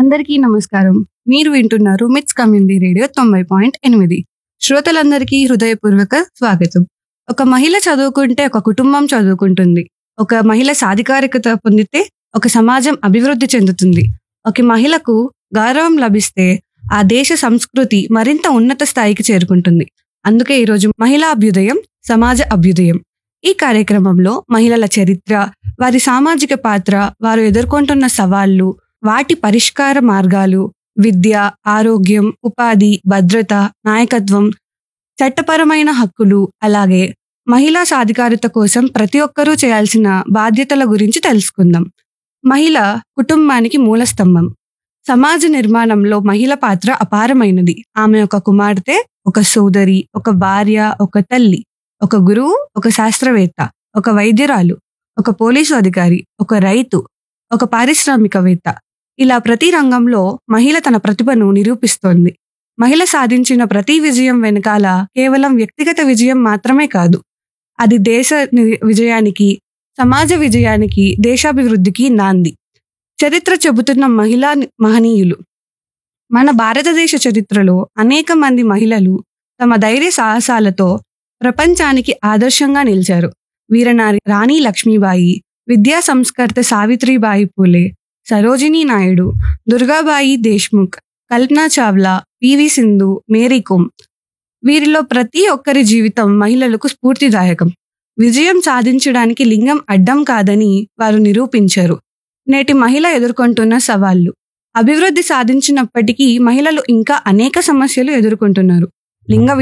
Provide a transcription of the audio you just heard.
అందరికీ నమస్కారం మీరు వింటున్నారు మిట్స్ కమ్యూనిటీ రేడియో తొంభై పాయింట్ ఎనిమిది శ్రోతలందరికీ హృదయపూర్వక స్వాగతం ఒక మహిళ చదువుకుంటే ఒక కుటుంబం చదువుకుంటుంది ఒక మహిళ సాధికారికత పొందితే ఒక సమాజం అభివృద్ధి చెందుతుంది ఒక మహిళకు గౌరవం లభిస్తే ఆ దేశ సంస్కృతి మరింత ఉన్నత స్థాయికి చేరుకుంటుంది అందుకే ఈరోజు మహిళా అభ్యుదయం సమాజ అభ్యుదయం ఈ కార్యక్రమంలో మహిళల చరిత్ర వారి సామాజిక పాత్ర వారు ఎదుర్కొంటున్న సవాళ్లు వాటి పరిష్కార మార్గాలు విద్య ఆరోగ్యం ఉపాధి భద్రత నాయకత్వం చట్టపరమైన హక్కులు అలాగే మహిళా సాధికారత కోసం ప్రతి ఒక్కరూ చేయాల్సిన బాధ్యతల గురించి తెలుసుకుందాం మహిళ కుటుంబానికి మూలస్తంభం సమాజ నిర్మాణంలో మహిళ పాత్ర అపారమైనది ఆమె ఒక కుమార్తె ఒక సోదరి ఒక భార్య ఒక తల్లి ఒక గురువు ఒక శాస్త్రవేత్త ఒక వైద్యురాలు ఒక పోలీసు అధికారి ఒక రైతు ఒక పారిశ్రామికవేత్త ఇలా ప్రతి రంగంలో మహిళ తన ప్రతిభను నిరూపిస్తోంది మహిళ సాధించిన ప్రతి విజయం వెనకాల కేవలం వ్యక్తిగత విజయం మాత్రమే కాదు అది దేశ ని- విజయానికి సమాజ విజయానికి దేశాభివృద్ధికి నాంది చరిత్ర చెబుతున్న మహిళా ని- మహనీయులు మన భారతదేశ చరిత్రలో అనేక మంది మహిళలు తమ ధైర్య సాహసాలతో ప్రపంచానికి ఆదర్శంగా నిలిచారు వీరనారి రాణి లక్ష్మీబాయి విద్యా సంస్కర్త సావిత్రిబాయి పూలే సరోజినీ నాయుడు దుర్గాబాయి దేశ్ముఖ్ కల్పనా చావ్లా పివి సింధు మేరీ కోమ్ వీరిలో ప్రతి ఒక్కరి జీవితం మహిళలకు స్ఫూర్తిదాయకం విజయం సాధించడానికి లింగం అడ్డం కాదని వారు నిరూపించారు నేటి మహిళ ఎదుర్కొంటున్న సవాళ్లు అభివృద్ధి సాధించినప్పటికీ మహిళలు ఇంకా అనేక సమస్యలు ఎదుర్కొంటున్నారు లింగ